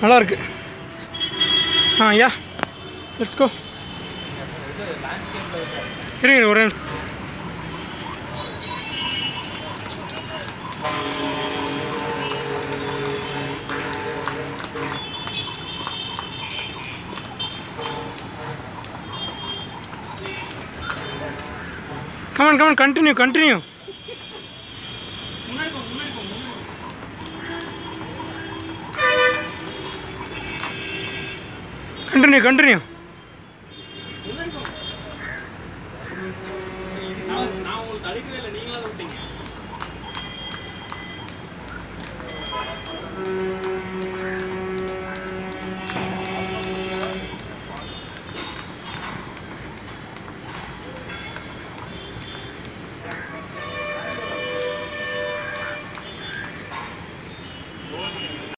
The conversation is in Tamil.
நல்லா இருக்கு ஆ யா லெட்ஸ் கோ இருங்க இருங்க, ஒரு நிமிஷம். Come on, come on, continue, continue. Continue, continue.